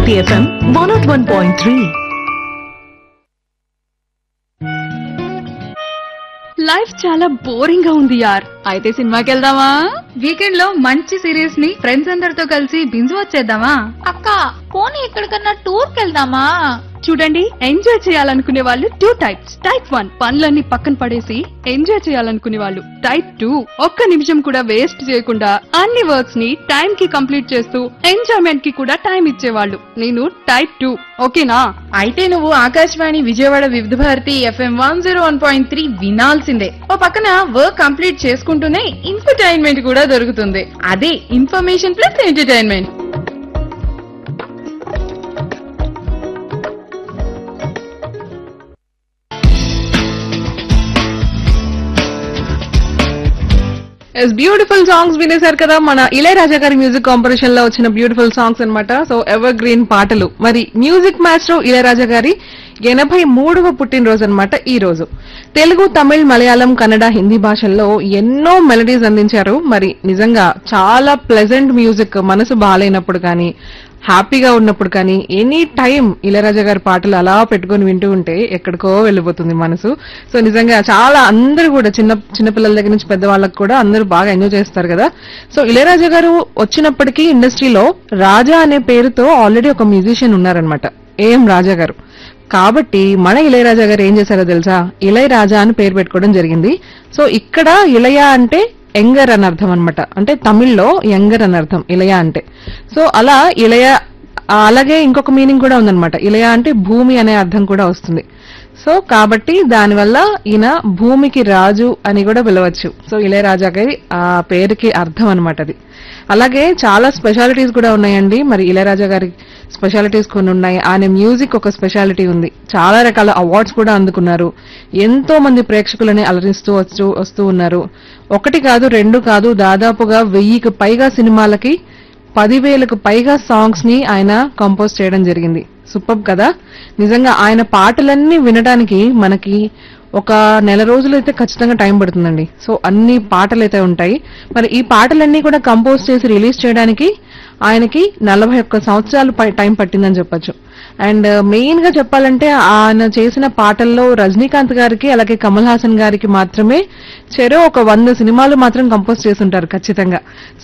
Hit FM 101.3. Life చాలా boring గా ఉంది యార్ అయితే సినిమాకి వెళ్దామా వీకెండ్ లో మంచి సిరీస్ ని ఫ్రెండ్స్ అందరితో కలిసి బింజ్ వచ్చేద్దామా అక్క పోనీ ఎక్కడికన్నా టూర్ కెళ్దామా చూడండి ఎంజాయ్ చేయాలనుకునే వాళ్ళు టూ టైప్స్ టైప్ వన్ పనులన్నీ పక్కన పడేసి ఎంజాయ్ చేయాలనుకునే వాళ్ళు టైప్ టూ ఒక్క నిమిషం కూడా వేస్ట్ చేయకుండా అన్ని వర్క్స్ ని టైం కి కంప్లీట్ చేస్తూ ఎంజాయ్మెంట్ కి కూడా టైం ఇచ్చేవాళ్ళు నేను టైప్ టూ ఓకేనా అయితే నువ్వు Akashvani Vijayawada Vividh Bharati FM one zero one point three వినాల్సిందే ఓ పక్కన వర్క్ కంప్లీట్ చేసుకుంటూనే ఇన్ఫర్టైన్మెంట్ కూడా దొరుకుతుంది అదే information plus entertainment yes beautiful songs వినేశారు కదా మన ఇళయరాజా గారి మ్యూజిక్ కాంపిటీషన్ లో వచ్చిన బ్యూటిఫుల్ సాంగ్స్ అన్నమాట సో ఎవర్ గ్రీన్ పాటలు మరి మ్యూజిక్ మాస్టర్ ఇళయరాజా గారి ఎనభై మూడవ పుట్టినరోజు అన్నమాట ఈ రోజు తెలుగు తమిళ్ మలయాళం కన్నడ హిందీ భాషల్లో ఎన్నో మెలడీస్ అందించారు మరి నిజంగా చాలా ప్లెజెంట్ మ్యూజిక్ మనసు బాగాలేనప్పుడు కానీ హ్యాపీగా ఉన్నప్పుడు కానీ ఎనీ టైం ఇళయరాజా గారి పాటలు అలా పెట్టుకొని వింటూ ఉంటే ఎక్కడికో వెళ్ళిపోతుంది మనసు సో నిజంగా చాలా అందరూ కూడా చిన్న చిన్నపిల్లల దగ్గర నుంచి పెద్దవాళ్ళకి కూడా అందరూ బాగా ఎంజాయ్ చేస్తారు కదా సో ఇళయరాజా గారు వచ్చినప్పటికీ ఇండస్ట్రీలో రాజా అనే పేరుతో ఆల్రెడీ ఒక మ్యూజిషియన్ ఉన్నారనమాట ఏఎం రాజా గారు కాబట్టి మన ఇళయరాజా గారు ఏం చేశారో తెలుసా ఇళయరాజా అని పేరు పెట్టుకోవడం జరిగింది సో ఇక్కడ ఇళయ అంటే యంగర్ అని అర్థం అనమాట అంటే తమిళ్లో యంగర్ అని అర్థం ఇళయ అంటే సో అలా ఇళయ ఆ, అలాగే ఇంకొక మీనింగ్ కూడా ఉందన్నమాట ఇళయ అంటే భూమి అనే అర్థం కూడా వస్తుంది సో కాబట్టి దానివల్ల ఈయన భూమికి రాజు అని కూడా పిలవచ్చు సో ఇళయరాజా గారి ఆ పేరుకి అర్థం అనమాట అది అలాగే చాలా స్పెషాలిటీస్ కూడా ఉన్నాయండి మరి ఇళయరాజా గారి స్పెషాలిటీస్ కొన్ని ఉన్నాయి ఆయన మ్యూజిక్ ఒక స్పెషాలిటీ ఉంది చాలా రకాల అవార్డ్స్ కూడా అందుకున్నారు ఎంతో మంది ప్రేక్షకులని అలరిస్తూ వస్తూ వస్తూ ఉన్నారు ఒకటి కాదు రెండు కాదు దాదాపుగా వెయ్యికి పైగా సినిమాలకి పదివేలకు పైగా సాంగ్స్ ని ఆయన కంపోజ్ చేయడం జరిగింది సూపర్ కదా నిజంగా ఆయన పాటలన్నీ వినడానికి మనకి ఒక నెల రోజులు అయితే ఖచ్చితంగా టైం పడుతుందండి సో అన్ని పాటలు అయితే ఉంటాయి మరి ఈ పాటలన్నీ కూడా కంపోజ్ చేసి రిలీజ్ చేయడానికి ఆయనకి నలభై ఒక్క సంవత్సరాలు పై- టైం పట్టిందని చెప్పొచ్చు అండ్ మెయిన్ గా చెప్పాలంటే ఆయన చేసిన పాటల్లో రజనీకాంత్ గారికి అలాగే కమల్ హాసన్ గారికి మాత్రమే చెరో ఒక వంద సినిమాలు మాత్రం కంపోజ్ చేసి ఉంటారు ఖచ్చితంగా